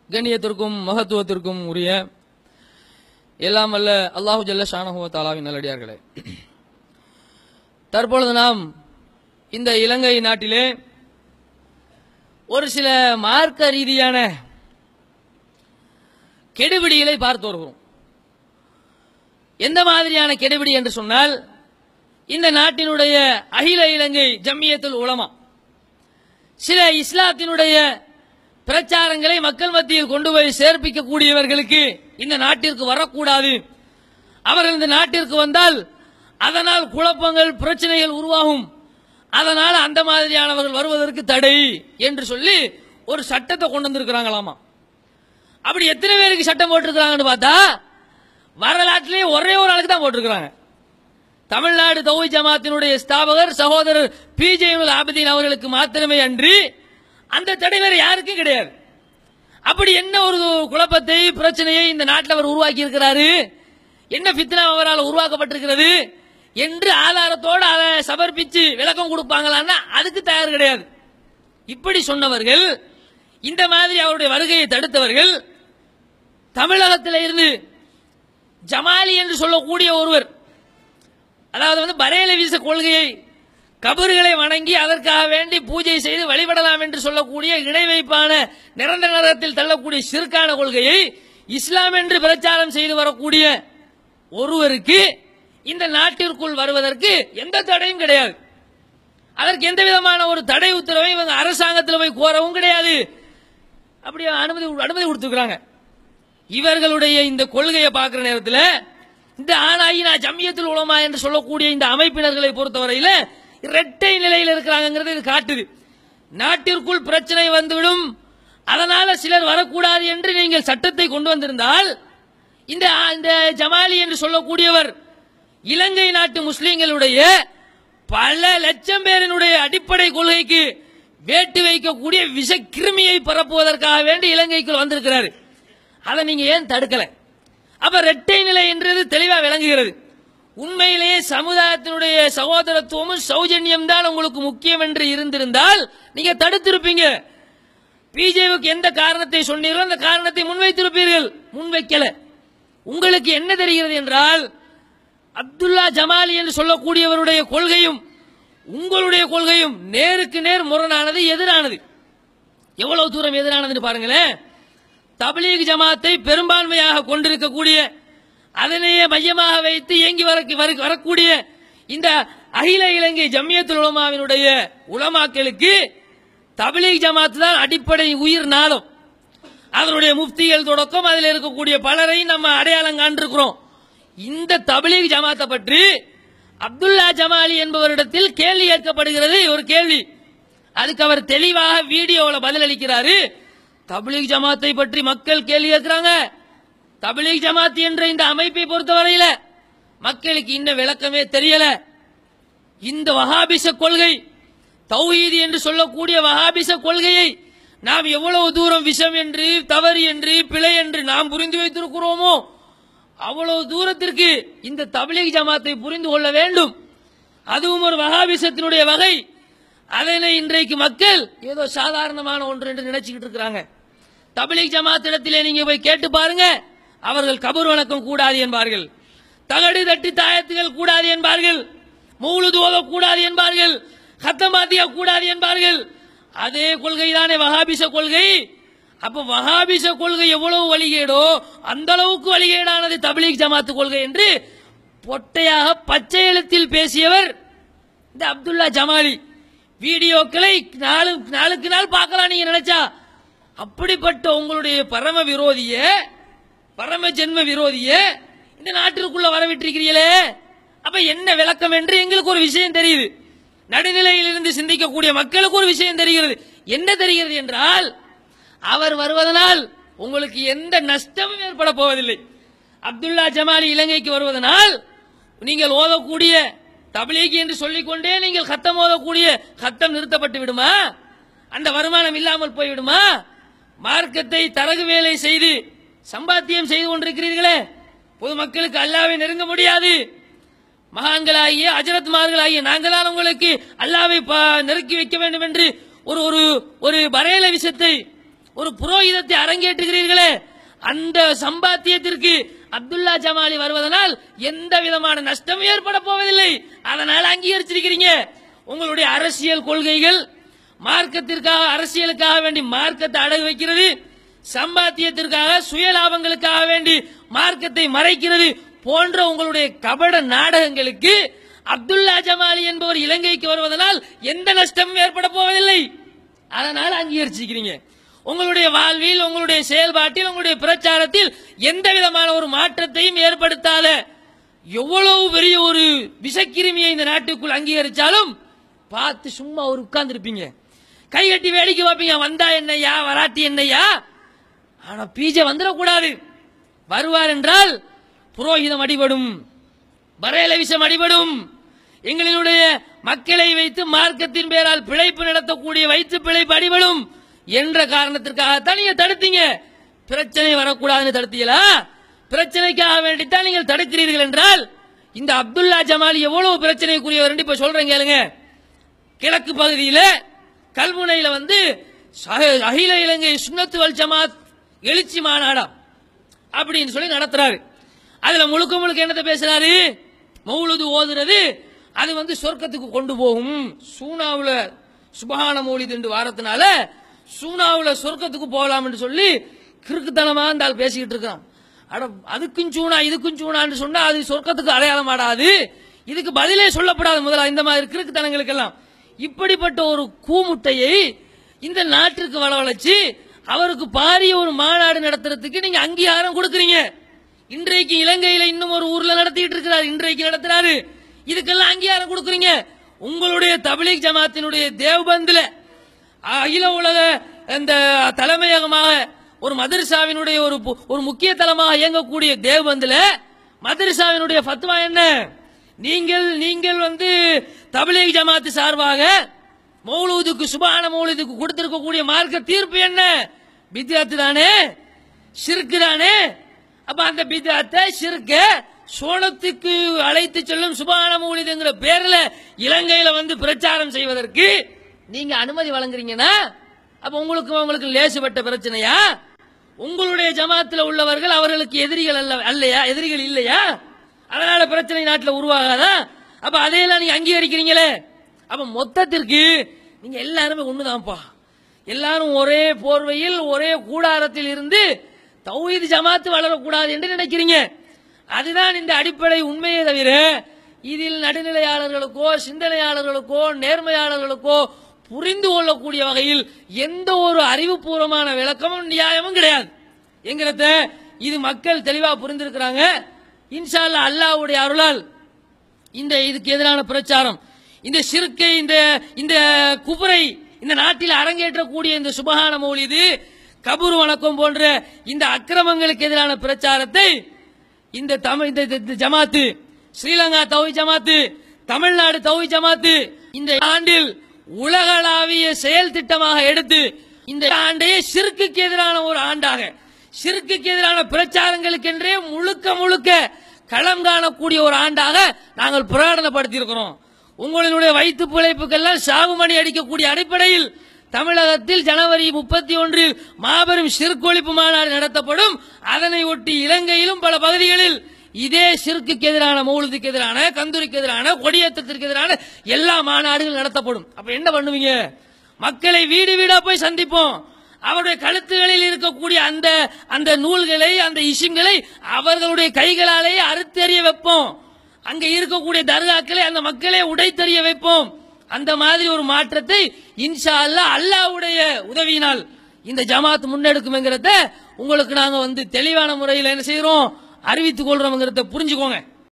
கண்ணியத்திற்கும் மகத்துவத்திற்கும் உரிய எல்லாம் வல்ல அல்லாஹு ஜல்ல ஷானஹுவ தாலாவின் நல்லடியார்களே தற்பொழுது நாம் இந்த இலங்கை நாட்டிலே ஒரு சில மார்க்க ரீதியான கெடுபிடிகளை பார்த்து வருகிறோம் எந்த மாதிரியான கெடுபிடி என்று சொன்னால் இந்த நாட்டினுடைய அகில இலங்கை ஜம்மியத்துல் உலமா சில இஸ்லாத்தினுடைய பிரச்சாரங்களை மக்கள் மத்தியில் கொண்டு போய் சேர்ப்பிக்கக்கூடியவர்களுக்கு இந்த நாட்டிற்கு வரக்கூடாது அவர்கள் இந்த நாட்டிற்கு வந்தால் அதனால் குழப்பங்கள் பிரச்சனைகள் உருவாகும் அதனால் அந்த மாதிரியானவர்கள் வருவதற்கு தடை என்று சொல்லி ஒரு சட்டத்தை கொண்டு வந்திருக்கிறாங்களாமா அப்படி எத்தனை பேருக்கு சட்டம் போட்டிருக்கிறாங்கன்னு பார்த்தா வரலாற்றிலே ஒரே ஒரு ஆளுக்கு தான் போட்டிருக்கிறாங்க தமிழ்நாடு தௌஹி ஜமாத்தினுடைய ஸ்தாபகர் சகோதரர் பி ஜெயனுல் ஆபதீன் அவர்களுக்கு மாத்திரமே அன்றி அந்த தடை வேற யாருக்கும் கிடையாது அப்படி என்ன ஒரு குழப்பத்தை பிரச்சனையை இந்த நாட்டில் அவர் உருவாக்கி இருக்கிறாரு என்ன ஃபித்னா அவரால் உருவாக்கப்பட்டிருக்கிறது என்று ஆதாரத்தோடு அதை சமர்ப்பிச்சு விளக்கம் கொடுப்பாங்களான்னா அதுக்கு தயார் கிடையாது இப்படி சொன்னவர்கள் இந்த மாதிரி அவருடைய வருகையை தடுத்தவர்கள் தமிழகத்தில் இருந்து ஜமாலி என்று சொல்லக்கூடிய ஒருவர் அதாவது வந்து பரேல வீச கொள்கையை கபறுகளை வணங்கி அதற்காக வேண்டி பூஜை செய்து வழிபடலாம் என்று சொல்லக்கூடிய இணை வைப்பான நிரந்தர நரகத்தில் தள்ளக்கூடிய சிறுக்கான கொள்கையை இஸ்லாம் என்று பிரச்சாரம் செய்து வரக்கூடிய ஒருவருக்கு இந்த நாட்டிற்குள் வருவதற்கு எந்த தடையும் கிடையாது அதற்கு எந்த விதமான ஒரு தடை உத்தரவை இவங்க அரசாங்கத்தில் போய் கோரவும் கிடையாது அப்படி அனுமதி அனுமதி கொடுத்துருக்காங்க இவர்களுடைய இந்த கொள்கையை பார்க்கிற நேரத்தில் இந்த ஆனாயினா ஜம்மியத்தில் உலமா என்று சொல்லக்கூடிய இந்த அமைப்பினர்களை பொறுத்தவரையில் இரட்டை நிலையில் இருக்கிறாங்கிறது இது காட்டுது நாட்டிற்குள் பிரச்சனை வந்துவிடும் அதனால சிலர் வரக்கூடாது என்று நீங்கள் சட்டத்தை கொண்டு வந்திருந்தால் இந்த இந்த ஜமாலி என்று சொல்லக்கூடியவர் இலங்கை நாட்டு முஸ்லிம்களுடைய பல லட்சம் பேரினுடைய அடிப்படை கொள்கைக்கு வேட்டு வைக்கக்கூடிய விஷ கிருமியை பரப்புவதற்காக வேண்டி இலங்கைக்குள் வந்திருக்கிறாரு அதை நீங்க ஏன் தடுக்கல அப்ப இரட்டை நிலை என்றது தெளிவா விளங்குகிறது உண்மையிலேயே சமுதாயத்தினுடைய சகோதரத்துவமும் சௌஜன்யம் தான் உங்களுக்கு முக்கியம் என்று இருந்திருந்தால் நீங்க தடுத்திருப்பீங்க பிஜேபிக்கு எந்த காரணத்தை சொன்னீர்களோ அந்த காரணத்தை முன்வைத்திருப்பீர்கள் முன்வைக்கல உங்களுக்கு என்ன தெரிகிறது என்றால் அப்துல்லா ஜமாலி என்று சொல்லக்கூடியவருடைய கொள்கையும் உங்களுடைய கொள்கையும் நேருக்கு நேர் முரணானது எதிரானது எவ்வளவு தூரம் எதிரானதுன்னு பாருங்களேன் தபலீக் ஜமாத்தை பெரும்பான்மையாக கொண்டிருக்கக்கூடிய அதனையே மையமாக வைத்து இயங்கி வர வரக்கூடிய இந்த அகில இலங்கை ஜம்மியத்துல் உலமாவினுடைய உலமாக்களுக்கு தபலீக் ஜமாத் தான் அடிப்படை உயிர் நாதம் அதனுடைய முஃப்திகள் தொடக்கம் அதில் இருக்கக்கூடிய பலரையும் நம்ம அடையாளம் காண்டிருக்கிறோம் இந்த தபலீக் ஜமாத்தை பற்றி அப்துல்லா ஜமாலி என்பவரிடத்தில் கேள்வி கேட்கப்படுகிறது ஒரு கேள்வி அதுக்கு அவர் தெளிவாக வீடியோவில் பதிலளிக்கிறாரு தபிலீக் ஜமாத்தை பற்றி மக்கள் கேள்வி கேட்கிறாங்க தபிலீக் ஜமாத் என்ற இந்த அமைப்பை பொறுத்தவரையில மக்களுக்கு இன்னும் விளக்கமே தெரியல இந்த வஹாபிச கொள்கை தௌஹீது என்று சொல்லக்கூடிய வஹாபிச கொள்கையை நாம் எவ்வளவு தூரம் விஷம் என்று தவறு என்று பிழை என்று நாம் புரிந்து வைத்திருக்கிறோமோ அவ்வளவு தூரத்திற்கு இந்த தபிலீக் ஜமாத்தை புரிந்து கொள்ள வேண்டும் அதுவும் ஒரு வஹாபிசத்தினுடைய வகை அதனை இன்றைக்கு மக்கள் ஏதோ சாதாரணமான ஒன்று என்று நினைச்சுக்கிட்டு இருக்கிறாங்க தபிலீக் ஜமாத்திடத்திலே நீங்க போய் கேட்டு பாருங்க அவர்கள் கபர் வணக்கம் கூடாது என்பார்கள் தகடு தட்டி தாயத்துகள் கூடாது என்பார்கள் மூழுது ஓதக்கூடாது என்பார்கள் ஹத்தமாத்தியா கூடாது என்பார்கள் அதே கொள்கை தானே வஹாபிச கொள்கை அப்ப வஹாபிச கொள்கை எவ்வளவு வழிகேடோ அந்த அளவுக்கு வழிகேடானது தபிலீக் ஜமாத்து கொள்கை என்று பொட்டையாக பச்சை எழுத்தில் பேசியவர் இந்த அப்துல்லா ஜமாலி வீடியோக்களை நாலு நாளுக்கு நாள் பார்க்கலாம் நீங்க நினைச்சா அப்படிப்பட்ட உங்களுடைய பரம விரோதிய பரம ஜென்ம விரோதிய இந்த நாட்டிற்குள்ள வரவிட்டிருக்கிறீங்களே அப்ப என்ன விளக்கம் என்று எங்களுக்கு ஒரு விஷயம் தெரியுது நடுநிலையில் இருந்து சிந்திக்கக்கூடிய மக்களுக்கு ஒரு விஷயம் தெரிகிறது என்ன தெரிகிறது என்றால் அவர் வருவதனால் உங்களுக்கு எந்த நஷ்டமும் ஏற்பட போவதில்லை அப்துல்லா ஜமாலி இலங்கைக்கு வருவதனால் நீங்கள் ஓதக்கூடிய தபிலீகி என்று சொல்லிக்கொண்டே நீங்கள் கத்தம் ஓதக்கூடிய கத்தம் நிறுத்தப்பட்டு விடுமா அந்த வருமானம் இல்லாமல் போய்விடுமா மார்க்கத்தை தரகு வேலை செய்து சம்பாத்தியம் செய்து கொண்டிருக்கிறீர்களே பொதுமக்களுக்கு அல்லாவை நெருங்க முடியாது மகான்களாகிய அஜரத்மார்களாகிய நாங்கள் தான் உங்களுக்கு அல்லாவை ப- நெருக்கி வைக்க வேண்டும் என்று ஒரு ஒரு ஒரு பரையல விஷயத்தை ஒரு புரோகிதத்தை அரங்கேற்றுகிறீர்களே அந்த சம்பாத்தியத்திற்கு அப்துல்லா ஜமாலி வருவதனால் எந்த விதமான நஷ்டம் ஏற்பட போவதில்லை அதனால் அங்கீகரிச்சிருக்கிறீங்க உங்களுடைய அரசியல் கொள்கைகள் மார்க்கத்திற்காக அரசியலுக்காக வேண்டி மார்க்கத்தை அடகு வைக்கிறது சம்பாத்தியத்திற்காக சுய லாபங்களுக்காக வேண்டி மார்க்கத்தை மறைக்கிறது போன்ற உங்களுடைய கபட நாடகங்களுக்கு அப்துல்லா ஜமாலி என்பவர் இலங்கைக்கு வருவதனால் எந்த நஷ்டமும் ஏற்பட போவதில்லை அதனால அங்கீகரிச்சிருக்கிறீங்க உங்களுடைய வாழ்வில் உங்களுடைய செயல்பாட்டில் உங்களுடைய பிரச்சாரத்தில் எந்த விதமான ஒரு மாற்றத்தையும் ஏற்படுத்தாத எவ்வளவு பெரிய ஒரு விஷக்கிருமியை இந்த நாட்டுக்குள் அங்கீகரிச்சாலும் பார்த்து சும்மா ஒரு உட்கார்ந்துருப்பீங்க கைகட்டி வேடிக்கை பார்ப்பீங்க வந்தா என்னையா வராட்டி என்னையா ஆனா பீஜை வந்துடக்கூடாது வருவார் என்றால் புரோகிதம் அடிபடும் பரேல விஷம் அடிபடும் எங்களினுடைய மக்களை வைத்து மார்க்கத்தின் பேரால் பிழைப்பு நடத்தக்கூடிய வயிற்று பிழைப்பு அடிபடும் என்ற காரணத்திற்காகத்தான் நீங்க தடுத்தீங்க பிரச்சனை வரக்கூடாதுன்னு தடுத்தீங்களா பிரச்சனைக்காக வேண்டித்தான் நீங்கள் தடுக்கிறீர்கள் என்றால் இந்த அப்துல்லா ஜமாலி எவ்வளவு பிரச்சனைக்குரியவர் இப்ப சொல்றேன் கேளுங்க கிழக்கு பகுதியில கல்முனையில வந்து சக- அகில இலங்கை சுன்னத்து வல் ஜமாத் எழுச்சி மாநாடம் அப்படின்னு சொல்லி நடத்துறாரு அதுல முழுக்க முழுக்க என்னத்தை பேசுறாரு மௌலுது ஓதுறது அது வந்து சொர்க்கத்துக்கு கொண்டு போகும் சூனாவுல சுபஹான மௌலிது என்று வாரத்தினால சூனாவுல சொர்க்கத்துக்கு போகலாம் என்று சொல்லி கிறுக்குத்தனமா இந்த ஆள் பேசிக்கிட்டு இருக்கான் அட அதுக்கும் சூனா இதுக்கும் சூனான்னு சொன்னா அது சொர்க்கத்துக்கு அடையாளம் ஆடாது இதுக்கு பதிலே சொல்லப்படாது முதல்ல இந்த மாதிரி கிறுக்குத்தனங்களுக்கெல்லாம் இப்படிப்பட்ட ஒரு கூமுட்டையை இந்த நாட்டிற்கு வரவழைச்சு அவருக்கு பாரிய ஒரு மாநாடு நடத்துறதுக்கு நீங்க அங்கீகாரம் கொடுக்குறீங்க இன்றைக்கு இலங்கையில இன்னும் ஒரு ஊர்ல நடத்திட்டு இருக்கிறார் இன்றைக்கு நடத்துறாரு இதுக்கெல்லாம் அங்கீகாரம் கொடுக்குறீங்க உங்களுடைய தபிலீக் ஜமாத்தினுடைய தேவ்பந்துல அகில உலக இந்த தலைமையகமாக ஒரு மதரசாவினுடைய ஒரு பு- ஒரு முக்கிய தலமாக இயங்கக்கூடிய தேவ்பந்துல மதரசாவினுடைய ஃபத்வா என்ன நீங்கள் நீங்கள் வந்து தபிலீக் ஜமாத்து சார்பாக மௌலூதுக்கு சுபான மௌலூதுக்கு கொடுத்திருக்கக்கூடிய மார்க்க தீர்ப்பு என்ன பித்யாத்து தானே ஷிர்க்கு தானே அப்ப அந்த பித்யாத்தை ஷிர்க்க சோளத்துக்கு அழைத்து செல்லும் சுபான மௌலிதுங்கிற பேர்ல இலங்கையில வந்து பிரச்சாரம் செய்வதற்கு நீங்க அனுமதி வழங்குறீங்கன்னா அப்ப உங்களுக்கு உங்களுக்கு லேசுபட்ட பிரச்சனையா உங்களுடைய ஜமாத்துல உள்ளவர்கள் அவர்களுக்கு எதிரிகள் அல்ல அல்லையா எதிரிகள் இல்லையா அதனால பிரச்சனை நாட்டில் உருவாகாதா அப்ப அதையெல்லாம் நீங்க அங்கீகரிக்கிறீங்களே அப்ப மொத்தத்திற்கு நீங்க எல்லாருமே ஒண்ணுதான்ப்பா எல்லாரும் ஒரே போர்வையில் ஒரே கூடாரத்தில் இருந்து தௌஹீத் ஜமாத்து வளரக்கூடாது என்று நினைக்கிறீங்க அதுதான் இந்த அடிப்படை உண்மையே தவிர இதில் நடுநிலையாளர்களுக்கோ சிந்தனையாளர்களுக்கோ நேர்மையாளர்களுக்கோ புரிந்து கொள்ளக்கூடிய வகையில் எந்த ஒரு அறிவுபூர்வமான விளக்கமும் நியாயமும் கிடையாது என்கிறத இது மக்கள் தெளிவா புரிந்திருக்கிறாங்க இன்ஷா அல்லாஹ் அல்லாஹ்வுடைய அருளால் இந்த இதுக்கு எதிரான பிரச்சாரம் இந்த சிறுக்கை இந்த இந்த குபரை இந்த நாட்டில் அரங்கேற்றக்கூடிய இந்த சுபகான மௌலிது கபூர் வணக்கம் போன்ற இந்த அக்கிரமங்களுக்கு எதிரான பிரச்சாரத்தை இந்த தமிழ் இந்த இந்த ஜமாத்து ஸ்ரீலங்கா தௌஹி ஜமாத்து தமிழ்நாடு தௌஹி ஜமாத்து இந்த ஆண்டில் உலகளாவிய செயல் திட்டமாக எடுத்து இந்த ஆண்டையே சிறுக்குக்கு எதிரான ஒரு ஆண்டாக சிறுக்குக்கு எதிரான பிரச்சாரங்களுக்கென்றே முழுக்க முழுக்க களம் காணக்கூடிய ஒரு ஆண்டாக நாங்கள் பிரகடனப்படுத்தி இருக்கிறோம் உங்களுடைய வயிற்று பிழைப்புக்கெல்லாம் சாகுமணி அடிக்கக்கூடிய அடிப்படையில் தமிழகத்தில் ஜனவரி முப்பத்தி ஒன்றில் மாபெரும் சிறுகொழிப்பு மாநாடு நடத்தப்படும் அதனை ஒட்டி இலங்கையிலும் பல பகுதிகளில் இதே சிறுக்குக்கு எதிரான மௌலுதுக்கு எதிரான கந்தூரிக்கு எதிரான கொடியேற்றத்திற்கு எதிரான எல்லா மாநாடுகள் நடத்தப்படும் அப்ப என்ன பண்ணுவீங்க மக்களை வீடு வீடா போய் சந்திப்போம் அவருடைய கழுத்துகளில் இருக்கக்கூடிய அந்த அந்த நூல்களை அந்த இஷிங்களை அவர்களுடைய கைகளாலேயே அறுத்தெறிய வைப்போம் அங்க இருக்கக்கூடிய தர்காக்களை அந்த மக்களே உடைத்தெறிய வைப்போம் அந்த மாதிரி ஒரு மாற்றத்தை இன்ஷா அல்லாஹ் அல்லாஹ்வுடைய உதவியினால் இந்த ஜமாத் முன்னெடுக்கும்ங்கிறத உங்களுக்கு நாங்க வந்து தெளிவான முறையில் என்ன செய்யறோம் அறிவித்துக் கொள்றோம்ங்கிறத புரிஞ்சுக்கோங்க